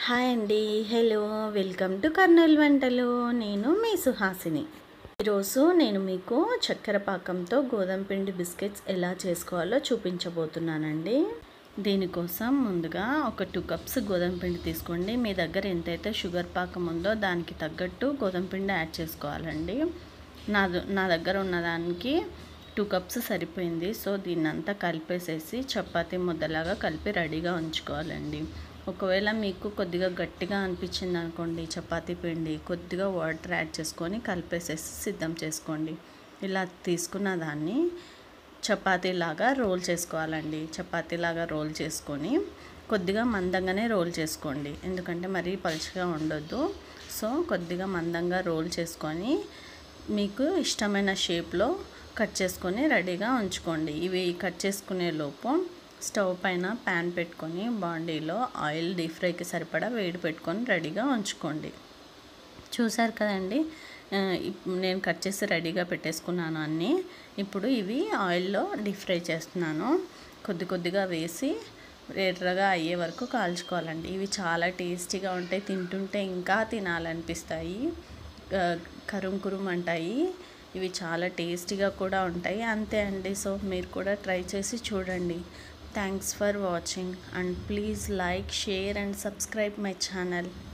hi అండి hello welcome to Kurnool వంటలు నేను మీ సుహాసిని ఈరోజు నేను మీకు చక్కెర పాకంతో గోధుమ పిండి బిస్కెట్స్ ఎలా చేసుకోవాలో చూపించబోతున్నానండి దీనికోసం ముందుగా ఒక టూ కప్స్ గోధుమ పిండి తీసుకోండి మీ దగ్గర ఎంతైతే షుగర్ పాకం ఉందో దానికి తగ్గట్టు గోధుమ పిండి యాడ్ చేసుకోవాలండి నా నా దగ్గర ఉన్నదానికి టూ కప్స్ సరిపోయింది సో దీన్ని అంతా కలిపేసేసి చపాతీ ముద్దలాగా కలిపి రెడీగా ఉంచుకోవాలండి ఒకవేళ మీకు కొద్దిగా గట్టిగా అనిపించింది అనుకోండి చపాతీ పిండి కొద్దిగా వాటర్ యాడ్ చేసుకొని కలిపేసేసి సిద్ధం చేసుకోండి ఇలా తీసుకున్న దాన్ని చపాతీలాగా రోల్ చేసుకోవాలండి చపాతీలాగా రోల్ చేసుకొని కొద్దిగా మందంగానే రోల్ చేసుకోండి ఎందుకంటే మరీ పలుచగా ఉండొద్దు సో కొద్దిగా మందంగా రోల్ చేసుకొని మీకు ఇష్టమైన షేప్లో కట్ చేసుకొని రెడీగా ఉంచుకోండి ఇవి కట్ చేసుకునే లోపు స్టవ్ పైన ప్యాన్ పెట్టుకొని బాండీలో ఆయిల్ డీప్ ఫ్రైకి సరిపడా వేడి పెట్టుకొని రెడీగా ఉంచుకోండి చూసారు కదండి నేను కట్ చేసి రెడీగా పెట్టేసుకున్నాను అన్నీ ఇప్పుడు ఇవి ఆయిల్లో డీప్ ఫ్రై చేస్తున్నాను కొద్ది కొద్దిగా వేసి ఎర్రగా అయ్యే వరకు కాల్చుకోవాలండి ఇవి చాలా టేస్టీగా ఉంటాయి తింటుంటే ఇంకా తినాలనిపిస్తాయి కరుం కురుం అంటాయి ఇవి చాలా టేస్టీగా కూడా ఉంటాయి అంతే అండి సో మీరు కూడా ట్రై చేసి చూడండి thanks for watching and please like share and subscribe my channel